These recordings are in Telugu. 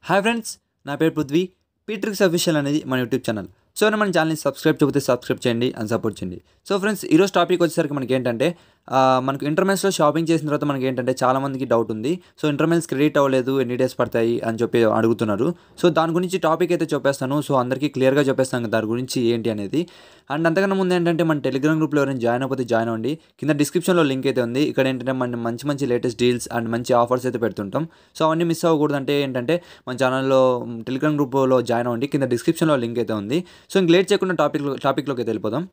హాయ్ ఫ్రెండ్స్ నా పేరు పృథ్వీ పీట్రిక్స్ అఫీషియల్ అనేది మన యూట్యూబ్ ఛానల్ సో ఏమైనా మన ఛానల్ని సబ్స్క్రైబ్ చేయకపోతే సబ్స్క్రైబ్ చేయండి అండ్ సపోర్ట్ చేయండి సో ఫ్రెండ్స్ ఈరోజు టాపిక్ వచ్చేసరికి మనకి ఏంటంటే ఆ, మనకు ఇంటర్మెల్స్లో షాపింగ్ చేసిన తర్వాత మనకి ఏంటంటే చాలామందికి డౌట్ ఉంది సో ఇంటర్మెల్స్ క్రెడిట్ అవ్వలేదు ఎన్ని డేస్ పడతాయి అని చెప్పి అడుగుతున్నారు సో దాని గురించి టాపిక్ అయితే చెప్పేస్తాను సో అందరికీ క్లియర్గా చెప్పేస్తాను దాని గురించి ఏంటి అనేది అండ్ అంతకన్నా ముందు ఏంటంటే మన టెలిగ్రామ్ గ్రూప్లో ఎవరైనా జాయిన్ అయిపోతే జాయిన్ అవ్వండి కింద డిస్క్రిప్షన్లో లింక్ అయితే ఉంది ఇక్కడ ఏంటంటే మన మంచి మంచి లేటెస్ట్ డీల్స్ అండ్ మంచి ఆఫర్స్ అయితే పెడుతుంటాం సో అవన్నీ మిస్ అవ్వకూడదు అంటే ఏంటంటే మన ఛానల్లో టెలిగ్రామ్ గ్రూప్లో జాయిన్ అవ్వండి కింద డిస్క్రిప్షన్లో లింక్ అయితే ఉంది సో ఇంక లేట్ చేయకుండా టాపిక్ టాపిక్లోకి అయితే వెళ్ళిపోదాం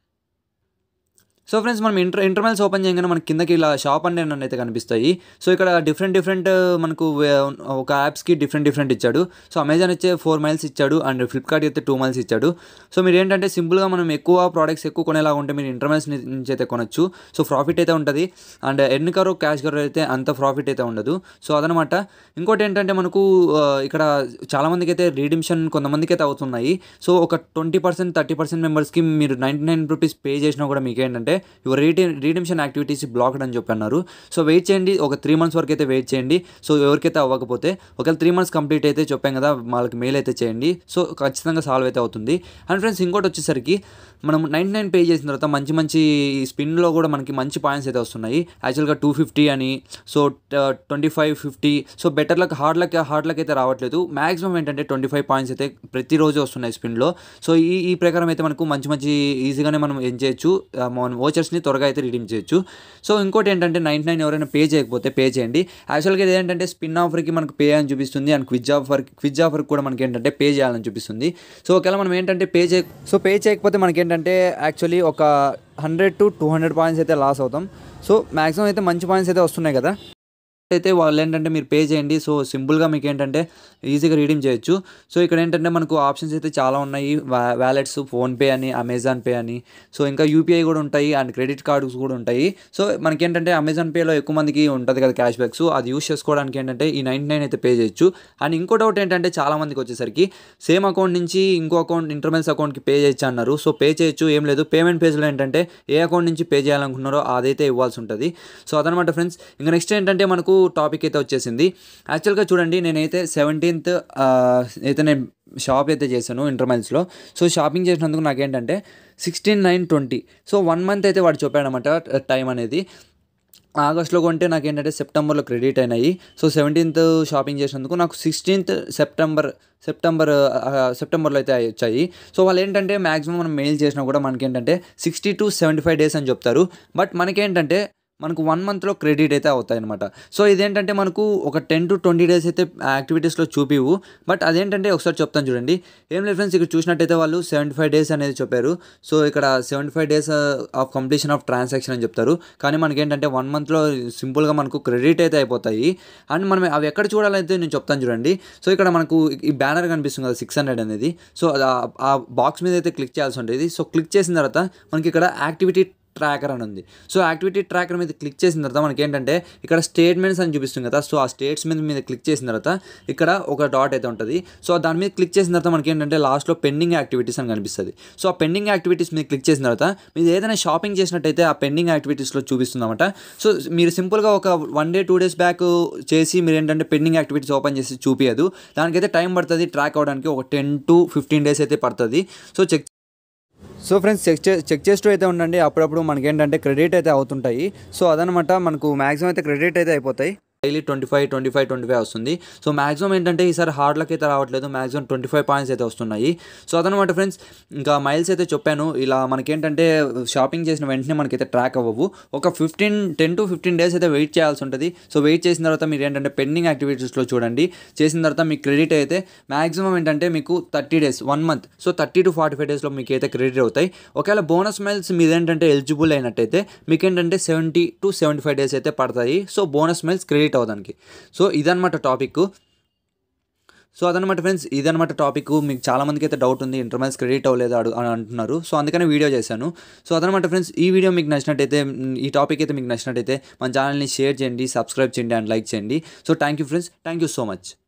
సో ఫ్రెండ్స్ మనం ఇంటర్ ఇంటర్మల్స్ ఓపెన్ చేయగానే మనకి కిందకి ఇలా షాప్ అండ్ నన్ను అయితే కనిపిస్తాయి సో ఇక్కడ డిఫరెంట్ డిఫరెంట్ మనకు వే- ఒక యాప్స్కి డిఫరెంట్ డిఫరెంట్ ఇచ్చాడు సో అమెజాన్ వచ్చే ఫోర్ మైల్స్ ఇచ్చాడు అండ్ ఫ్లిప్కార్ట్ అయితే టూ మైల్స్ ఇచ్చాడు సో మీరు ఏంటంటే సింపుల్గా మనం ఎక్కువ ప్రోడక్ట్స్ ఎక్కువ కొనేలాగా ఉంటే మీరు ఇంటర్మల్స్ నుంచి అయితే కొనొచ్చు సో ప్రాఫిట్ అయితే ఉంటుంది అండ్ ఎన్ని కరో క్యాష్ కరో అయితే అంత ప్రాఫిట్ అయితే ఉండదు సో అదనమాట ఇంకోటి ఏంటంటే మనకు ఆ, ఇక్కడ చాలామందికి అయితే రీడిమ్షన్ కొంతమందికి అయితే అవుతున్నాయి సో ఒక ట్వంటీ పర్సెంట్ థర్టీ పర్సెంట్ మెంబర్స్కి మీరు నైంటీ నైన్ రూపీస్ పే చేసినా కూడా మీకు ఏంటంటే యువర్ రీడి రీడిమ్షన్ యాక్టివిటీస్ బ్లాక్డ్ అని చెప్పి అన్నారు సో వెయిట్ చేయండి ఒక త్రీ మంత్స్ వరకు అయితే వెయిట్ చేయండి సో ఎవరికైతే అవ్వకపోతే ఒకవేళ త్రీ మంత్స్ కంప్లీట్ అయితే చెప్పాం కదా వాళ్ళకి మెయిల్ అయితే చేయండి సో ఖచ్చితంగా సాల్వ్ అయితే అవుతుంది అండ్ ఫ్రెండ్స్ ఇంకోటి వచ్చేసరికి మనం నైంటీ నైన్ పే చేసిన తర్వాత మంచి మంచి స్పిన్లో కూడా మనకి మంచి పాయింట్స్ అయితే వస్తున్నాయి యాక్చువల్గా టూ ఫిఫ్టీ అని so twenty five fifty so better luck hard luck hard luck అయితే రావట్లేదు మ్యాక్సిమం ఏంటంటే ట్వంటీ ఫైవ్ పాయింట్స్ అయితే ప్రతిరోజు వస్తున్నాయి స్పిన్లో సో ఈ ఈ ప్రకారం అయితే మనకు మంచి మంచి ఈజీగానే మనం ఏం చేయొచ్చు ఆ, మన ఓచర్స్ని త్వరగా అయితే రిడీమ్ చేయొచ్చు సో ఇంకోటి ఏంటంటే నైంటీ నైన్ ఎవరైనా పే చేయకపోతే పే చేయండి యాక్చువల్గా ఇది ఏంటంటే స్పిన్ ఆఫర్కి మనకు పే అని చూపిస్తుంది అండ్ క్విజ్ ఆఫర్ క్విజ్ ఆఫర్కి కూడా మనకి ఏంటంటే పే చేయాలని చూపిస్తుంది సో ఒకవేళ మనం ఏంటంటే పే చేయ సో పే చేయకపోతే మనకి ఏంటంటే యాక్చువల్లీ ఒక hundred to two hundred points అయితే లాస్ అవుతాం సో మ్యాక్సిమం అయితే మంచి పాయింట్స్ అయితే వస్తున్నాయి కదా అయితే వాళ్ళు ఏంటంటే మీరు పే చేయండి సో సింపుల్గా మీకు ఏంటంటే ఈజీగా రీడీమ్ చేయొచ్చు సో ఇక్కడ ఏంటంటే మనకు ఆప్షన్స్ అయితే చాలా ఉన్నాయి వ్యాలెట్స్ ఫోన్పే అని అమెజాన్ పే అని సో ఇంకా యూపీఐ కూడా ఉంటాయి అండ్ క్రెడిట్ కార్డ్స్ కూడా ఉంటాయి సో మనకి ఏంటంటే అమెజాన్ పేలో ఎక్కువ మందికి ఉంటుంది కదా క్యాష్ బ్యాక్స్ అది యూస్ చేసుకోవడానికి ఏంటంటే ఈ నైంటీ నైన్ అయితే పే చేయొచ్చు అండ్ ఇంకో డౌట్ ఏంటంటే చాలా మందికి వచ్చేసరికి సేమ్ అకౌంట్ నుంచి ఇంకో అకౌంట్ ఇంటర్మెల్స్ అకౌంట్కి పే చేయొచ్చు అన్నారు సో పే చేయొచ్చు ఏం లేదు పేమెంట్ పేజ్లో ఏంటంటే ఏ అకౌంట్ నుంచి పే చేయాలనుకున్నారో అదైతే ఇవ్వాల్సి ఉంటుంది సో అదనమాట ఫ్రెండ్స్ ఇంకా నెక్స్ట్ ఏంటంటే మనకు టాపిక్ అయితే వచ్చేసింది యాక్చువల్గా చూడండి నేనైతే సెవెంటీన్త్ అయితే నేను షాప్ అయితే చేశాను ఇంటర్మైల్స్లో సో షాపింగ్ చేసినందుకు నాకేంటంటే sixteen nine twenty so one month అయితే వాడు చెప్పాడనమాట టైం అనేది ఆగస్ట్లో కొంటే నాకు ఏంటంటే సెప్టెంబర్లో క్రెడిట్ అయినాయి సో సెవెంటీన్త్ షాపింగ్ చేసినందుకు నాకు సిక్స్టీన్త్ సెప్టెంబర్ సెప్టెంబర్ ఆ, సెప్టెంబర్లో అయితే అయి- వచ్చాయి సో వాళ్ళు ఏంటంటే మ్యాక్సిమం మనం మెయిల్ చేసినా కూడా మనకి ఏంటంటే sixty to seventy five days అని చెప్తారు బట్ మనకేంటంటే మనకు వన్ మంత్లో క్రెడిట్ అయితే అవుతాయి అనమాట సో ఇదేంటంటే మనకు ఒక టెన్ టు ట్వంటీ డేస్ అయితే యాక్టివిటీస్లో చూపివు బట్ అదేంటంటే ఒకసారి చెప్తాను చూడండి ఏం లేదు ఫ్రెండ్స్ ఇక్కడ చూసినట్టయితే వాళ్ళు సెవెంటీ ఫైవ్ డేస్ అనేది చెప్పారు సో ఇక్కడ seventy five days of completion of transaction అని చెప్తారు కానీ మనకి ఏంటంటే వన్ మంత్లో సింపుల్గా మనకు క్రెడిట్ అయితే అయిపోతాయి అండ్ మనం అవి ఎక్కడ చూడాలైతే నేను చెప్తాను చూడండి సో ఇక్కడ మనకు ఈ బ్యానర్ కనిపిస్తుంది కదా సిక్స్ హండ్రెడ్ అనేది సో అది ఆ- ఆ బాక్స్ మీద అయితే క్లిక్ చేయాల్సి ఉంటుంది సో క్లిక్ చేసిన తర్వాత మనకి ఇక్కడ యాక్టివిటీ ట్రాకర్ అని ఉంది సో యాక్టివిటీ ట్రాకర్ మీద క్లిక్ చేసిన తర్వాత మనకి ఏంటంటే ఇక్కడ స్టేట్మెంట్స్ అని చూపిస్తుంది కదా సో ఆ స్టేట్స్ మీద మీద క్లిక్ చేసిన తర్వాత ఇక్కడ ఒక డాట్ అయితే ఉంటుంది సో దాని మీద క్లిక్ చేసిన తర్వాత మనకి ఏంటంటే లాస్ట్లో పెండింగ్ యాక్టివిటీస్ అని కనిపిస్తుంది సో ఆ పెండింగ్ యాక్టివిటీస్ మీద క్లిక్ చేసిన తర్వాత మీరు ఏదైనా షాపింగ్ చేసినట్టయితే ఆ పెండింగ్ యాక్టివిటీస్లో చూపిస్తుందన్నమాట సో మీరు సింపుల్గా ఒక one day two days back చేసి మీరు ఏంటంటే పెండింగ్ యాక్టివిటీస్ ఓపెన్ చేసి చూపించదు దానికైతే టైం పడుతుంది ట్రాక్ అవ్వడానికి ఒక టెన్ టు ఫిఫ్టీన్ డేస్ అయితే పడుతుంది so check so friends check చే చెక్ చేస్తూ అయితే ఉండండి అప్పుడప్పుడు మనకి ఏంటంటే క్రెడిట్ అయితే అవుతుంటాయి సో అదనమాట మనకు మ్యాక్సిమం అయితే క్రెడిట్ అయితే అయిపోతాయి daily twenty five twenty five twenty five వస్తుంది సో మాక్సిమం ఏంటంటే ఈసారి హార్డ్ లక్ అయితే రావట్లేదు మాక్సిమం ట్వంటీ ఫైవ్ పాయింట్స్ అయితే వస్తున్నాయి సో అదనమాట ఫ్రెండ్స్ ఇంకా మైల్స్ అయితే చెప్పాను ఇలా మనకేంటంటే షాపింగ్ చేసిన వెంటనే మనకైతే ట్రాక్ అవ్వవు ఒక fifteen ten to fifteen days అయితే వెయిట్ చేయాల్సి ఉంటుంది సో వెయిట్ చేసిన తర్వాత మీరు ఏంటంటే పెండింగ్ యాక్టివిటీస్లో చూడండి చేసిన తర్వాత మీకు క్రెడిట్ అయితే మాక్సిమం ఏంటంటే మీకు thirty days one month so thirty to forty five డేస్లో మీకు అయితే క్రెడిట్ అవుతాయి ఒకవేళ బోనస్ మైల్స్ మీద ఏంటంటే ఎలిజిబుల్ అయినట్టయితే మీకు ఏంటంటే seventy to seventy five days అయితే పడతాయి సో బోనస్ మైల్స్ క్రెడిట్ అవ్వడానికి సో ఇదనమాట టాపిక్ సో అదనమాట ఫ్రెండ్స్ ఇదనమాట టాపిక్ మీకు చాలా మందికి అయితే డౌట్ ఉంది ఇంటర్మల్స్ క్రెడిట్ అవ్వలేదు అడు అని అంటున్నారు సో అందుకనే వీడియో చేశాను సో అదనమాట ఫ్రెండ్స్ ఈ వీడియో మీకు నచ్చినట్టయితే మ్, ఈ టాపిక్ అయితే మీకు నచ్చినట్టయితే మన ఛానల్ని షేర్ చేయండి సబ్స్క్రైబ్ చేయండి అండ్ లైక్ చేయండి so thank you friends thank you so much